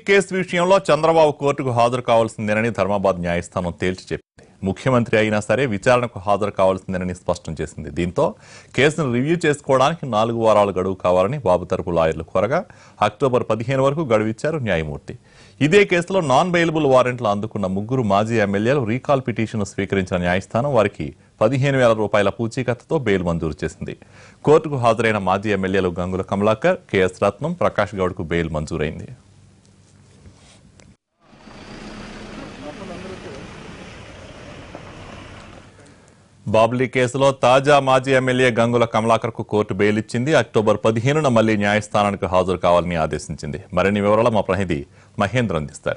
case విషయంలో చంద్రబాబు కోర్టుకు హాజరు కావాల్సిందేనని ధర్మాబాద్ న్యాయస్థానం తేల్చి చెప్పింది ముఖ్యమంత్రి అయినా సరే విచారణకు హాజరు కావాల్సిందేనని స్పష్టం చేసింది దీంతో కేసును రివ్యూ చేసుకోవడానికి నాలుగు వారాల గడువు కావాలని బాబు తరపు లాయర్లు కోరగా అక్టోబర్ పదిహేను వరకు గడువిచ్చారు న్యాయమూర్తి ఇదే కేసులో నాన్ బెయిలబుల్ వారెంట్లు అందుకున్న ముగ్గురు మాజీ ఎమ్మెల్యేలు రీకాల్ పిటిషన్ స్వీకరించిన న్యాయస్థానం వారికి పదిహేను వేల రూపాయల పూచీకత్తుతో బెయిల్ మంజూరు చేసింది కోర్టుకు హాజరైన మాజీ ఎమ్మెల్యేలు గంగుల కమలాకర్ కెఎస్ రత్నం ప్రకాష్ గౌడ్కు బెయిల్ మంజూరైంది బాబ్లీ కేసులో తాజా మాజీ ఎమ్మెల్యే గంగుల కమలాకర్కు కోర్టు బెయిల్ ఇచ్చింది అక్టోబర్ పదిహేనున మళ్లీ న్యాయస్థానానికి హాజరు కావాలని ఆదేశించింది మరిన్ని వివరాలు మా ప్రతినిధి మహేంద్ర అందిస్తారు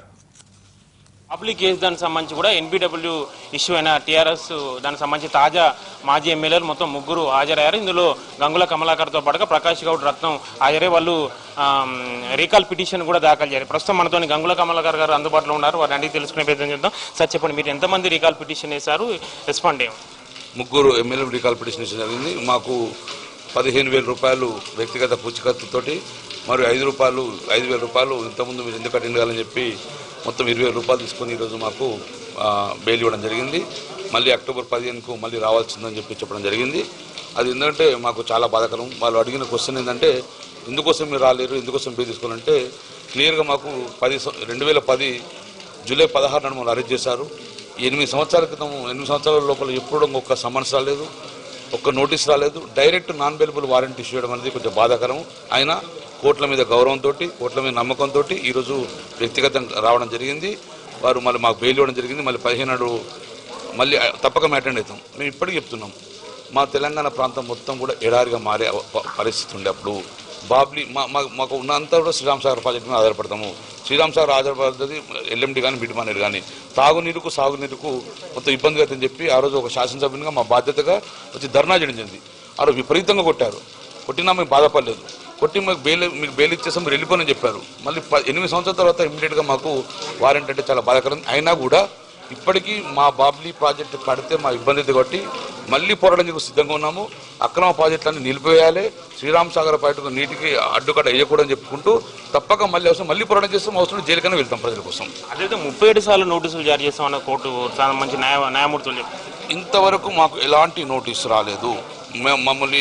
పబ్లిక్ కేసు దానికి సంబంధించి కూడా ఎన్బిడబ్ల్యూ ఇష్యూ అయిన టీఆర్ఎస్ దానికి సంబంధించి తాజా మాజీ ఎమ్మెల్యేలు మొత్తం ముగ్గురు హాజరయ్యారు ఇందులో గంగుల కమలాకర్తో పాటుగా ప్రకాష్ గౌడ్ రత్నం హాజరై వాళ్ళు ఆమ్, రీకాల్ పిటిషన్ కూడా దాఖలు చేయాలి ప్రస్తుతం మనతో గంగుల కమలాకర్ గారు అందుబాటులో ఉన్నారు వారిని అడిగి తెలుసుకునే ప్రయత్నం చేద్దాం సార్ చెప్పండి మీరు ఎంతమంది రీకాల్ పిటిషన్ వేశారు రెస్పాండ్ ఏం ముగ్గురు ఎమ్మెల్యేలు రీకాల్ పిటిషన్ ఇచ్చడం జరిగింది మాకు పదిహేను వేల రూపాయలు వ్యక్తిగత పూచికత్తుతోటి మరియు ఐదు రూపాయలు ఐదు వేల రూపాయలు ఇంతకుముందు మీరు ఎందుకు కట్టిండాలని చెప్పి మొత్తం ఇరవై వేల రూపాయలు తీసుకొని ఈరోజు మాకు ఆ, బెయిల్ ఇవ్వడం జరిగింది మళ్ళీ అక్టోబర్ పదిహేనుకు మళ్ళీ రావాల్సిందని చెప్పి చెప్పడం జరిగింది అది ఏంటంటే మాకు చాలా బాధాకరం వాళ్ళు అడిగిన క్వశ్చన్ ఏంటంటే ఎందుకోసం మీరు రాలేరు ఎందుకోసం బెయిల్ తీసుకోవాలంటే క్లియర్గా మాకు పది సం- రెండు వేల పది జూలై పదహారు నాడు మమ్మల్ని అరెస్ట్ చేశారు ఎనిమిది సంవత్సరాల క్రితం ఎనిమిది సంవత్సరాల లోపల ఎప్పుడు ఒక్క సమన్స్ రాలేదు ఒక్క నోటీస్ రాలేదు direct non bailable warrant issue చేయడం అనేది కొంచెం బాధాకరం అయినా కోర్టుల మీద గౌరవంతో కోర్టుల మీద నమ్మకంతో ఈరోజు వ్యక్తిగతంగా రావడం జరిగింది వారు మళ్ళీ మాకు బెయిల్ ఇవ్వడం జరిగింది మళ్ళీ పదిహేను నాడు మళ్ళీ తప్పక అటెండ్ అవుతాం మేము ఇప్పటికీ చెప్తున్నాం మా తెలంగాణ ప్రాంతం మొత్తం కూడా ఎడారిగా మారే అవ- ప- పరిస్థితి ఉండే అప్పుడు బాబ్లీ మా మా- మాకు ఉన్నంతా కూడా శ్రీరామ్ సాగర్ ప్రాజెక్టు మీద ఆధారపడతాము శ్రీరామ్ సాగర్ ఆధారపడుతుంది ఎల్ఎండి కానీ బిడ్మానేరు కానీ తాగునీరుకు సాగునీరుకు మొత్తం ఇబ్బంది అవుతుందని చెప్పి ఆ రోజు ఒక శాసనసభ్యునిగా మా బాధ్యతగా వచ్చి ధర్నా చేయడం జరిగింది ఆ రోజు విపరీతంగా కొట్టారు కొట్టినా మీకు బాధపడలేదు కొట్టి మీకు బెయిల్ మీకు బెయిల్ ఇచ్చేసాం మీరు వెళ్ళిపోనని చెప్పారు మళ్ళీ ప- ఎనిమిది సంవత్సరాల తర్వాత ఇమీడియట్గా మాకు వారెంట్ అంటే చాలా బాధాకరం అయినా కూడా ఇప్పటికీ మా బాబ్లీ ప్రాజెక్టు కడితే మా ఇబ్బంది ఉంది కాబట్టి మళ్ళీ పోరాడడానికి సిద్ధంగా ఉన్నాము అక్రమ ప్రాజెక్టులన్నీ నిలిపివేయాలి శ్రీరామ్ సాగర్ ప్రాజెక్టు నీటికి అడ్డుకట్ట వేయకూడదని చెప్పుకుంటూ తప్పక మళ్ళీ అవసరం మళ్ళీ పోరాటం చేస్తాం అవసరం జైలుకైనా వెళ్తాం ప్రజల కోసం అదైతే ముప్పై ఏడు సార్లు నోటీసులు జారీ చేస్తామన్న కోర్టు సంబంధించి న్యాయ న్యాయమూర్తులు చెప్పారు ఇంతవరకు మాకు ఎలాంటి నోటీస్ రాలేదు మేము మమ్మల్ని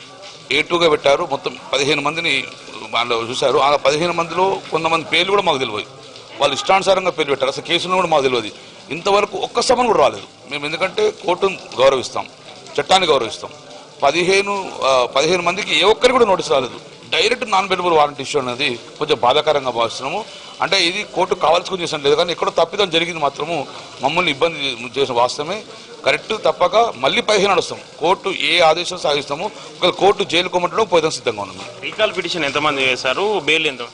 ఏటుగా పెట్టారు మొత్తం పదిహేను మందిని వాళ్ళు చూశారు ఆ పదిహేను మందిలో కొంతమంది పేర్లు కూడా మాకు తెలియదు వాళ్ళు ఇష్టానుసారంగా పేరు పెట్టారు అసలు కేసులు కూడా మాకు తెలియదు ఇంతవరకు ఒక్క సమన్ కూడా రాలేదు మేము ఎందుకంటే కోర్టును గౌరవిస్తాం చట్టాన్ని గౌరవిస్తాం పదిహేను ఆ, పదిహేను మందికి ఏ ఒక్కరికి కూడా నోటీస్ రాలేదు direct non bailable warrant issue అనేది కొంచెం బాధాకరంగా భావిస్తున్నాము అంటే ఇది కోర్టు కావాల్సుకుని చేసిన లేదు కానీ ఎక్కడో తప్పిదం జరిగింది మాత్రము మమ్మల్ని ఇబ్బంది చేసిన వాస్తవమే కరెక్ట్ తప్పక మళ్ళీ పదిహేను నడుస్తాం కోర్టు ఏ ఆదేశం సాగిస్తామో ఒకవేళ కోర్టు జైలు కొమ్మటం పోయిదాం సిద్ధంగా ఉన్నాము రీకాల్ పిటిషన్ ఎంతమంది వేశారు బెయిల్ ఎంత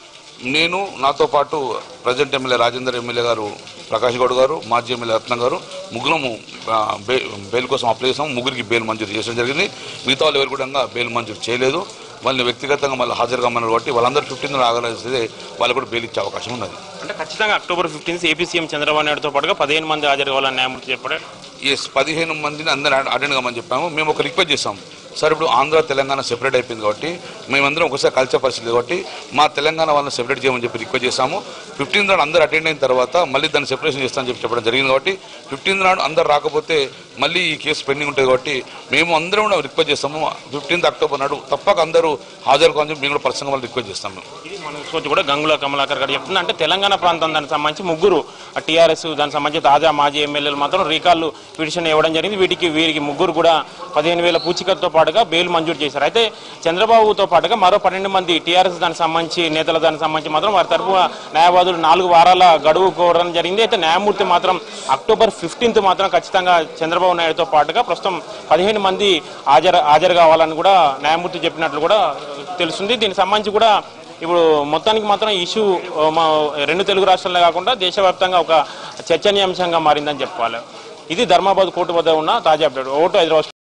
నేను నాతో పాటు ప్రజెంట్ ఎమ్మెల్యే రాజేందర్ ఎమ్మెల్యే గారు ప్రకాష్ గౌడ్ గారు మాజీ ఎమ్మెల్యే రత్నం గారు ముగ్గురము ఆ, బె- బెయిల్ కోసం అప్లై చేసాము ముగ్గురికి బెయిల్ మంజూరు చేయడం జరిగింది మిగతా వాళ్ళు ఎవరు కూడా బెయిల్ మంజూరు చేయలేదు వాళ్ళని వ్యక్తిగతంగా మళ్ళీ హాజరు కమ్మన్నారు కాబట్టి వాళ్ళందరూ ఫిఫ్టీన్ ఆగలేస్తే వాళ్ళు కూడా బెయిల్ ఇచ్చే అవకాశం ఉన్నది అంటే ఖచ్చితంగా October fifteenth AP CM Chandrababu నాయుడుతో పాటుగా పదిహేను మంది హాజరు కావాలని న్యాయమూర్తి చెప్పాడు ఎస్ పదిహేను మందిని అందరూ అటెండ్ కమ్మని చెప్పాము మేము ఒక రిక్వెస్ట్ చేసాం సార్ ఇప్పుడు ఆంధ్ర తెలంగాణ సెపరేట్ అయిపోయింది కాబట్టి మేమందరం ఒకసారి కలిసే పరిస్థితి కాబట్టి మా తెలంగాణ వాళ్ళని సెపరేట్ చేయమని చెప్పి రిక్వెస్ట్ చేశాము ఫిఫ్టీన్త్ నాడు అందరూ అటెండ్ అయిన తర్వాత మళ్ళీ దాన్ని సెపరేషన్ చేస్తామని చెప్పి చెప్పడం జరిగింది కాబట్టి ఫిఫ్టీన్త్ నాడు అందరు రాకపోతే మళ్ళీ ఈ కేసు పెండింగ్ ఉంటుంది కాబట్టి మేము అందరం కూడా రిక్వెస్ట్ చేస్తాము ఫిఫ్టీన్త్ అక్టోబర్ నాడు తప్పక అందరూ హాజరు కావాలని చెప్పి మేము కూడా పర్సనల్ వాళ్ళు రిక్వెస్ట్ చేస్తాము ఇది మన సోచి కూడా గంగుల కమలాకర్ గారు చెప్తుంది అంటే తెలంగాణ ప్రాంతం దానికి సంబంధించి ముగ్గురు టీఆర్ఎస్ దానికి సంబంధించి తాజా మాజీ ఎమ్మెల్యేలు మాత్రం రీకాల్ పిటిషన్ ఇవ్వడం జరిగింది వీటికి వీరికి ముగ్గురు కూడా పదిహేను వేల పూచికతో పాటుగా బెయిల్ మంజూరు చేశారు అయితే చంద్రబాబుతో పాటుగా మరో పన్నెండు మంది టీఆర్ఎస్ దానికి సంబంధించి నేతల దానికి సంబంధించి మాత్రం వారి తరఫున న్యాయవాదులు నాలుగు వారాల గడువు కోరడం జరిగింది అయితే న్యాయమూర్తి మాత్రం అక్టోబర్ ఫిఫ్టీన్త్ మాత్రం ఖచ్చితంగా చంద్రబాబు నాయుడుతో పాటుగా ప్రస్తుతం పదిహేను మంది హాజరు హాజరు కావాలని కూడా న్యాయమూర్తి చెప్పినట్లు కూడా తెలుస్తుంది దీనికి సంబంధించి కూడా ఇప్పుడు మొత్తానికి మాత్రం ఈ ఇష్యూ ఆ, మా రెండు తెలుగు రాష్ట్రాలే కాకుండా దేశవ్యాప్తంగా ఒక చర్చనీయాంశంగా మారిందని చెప్పుకోవాలి ఇది ధర్మాబాద్ కోర్టు వద్ద ఉన్న తాజా అప్డేట్ ఓటు హైదరాబాద్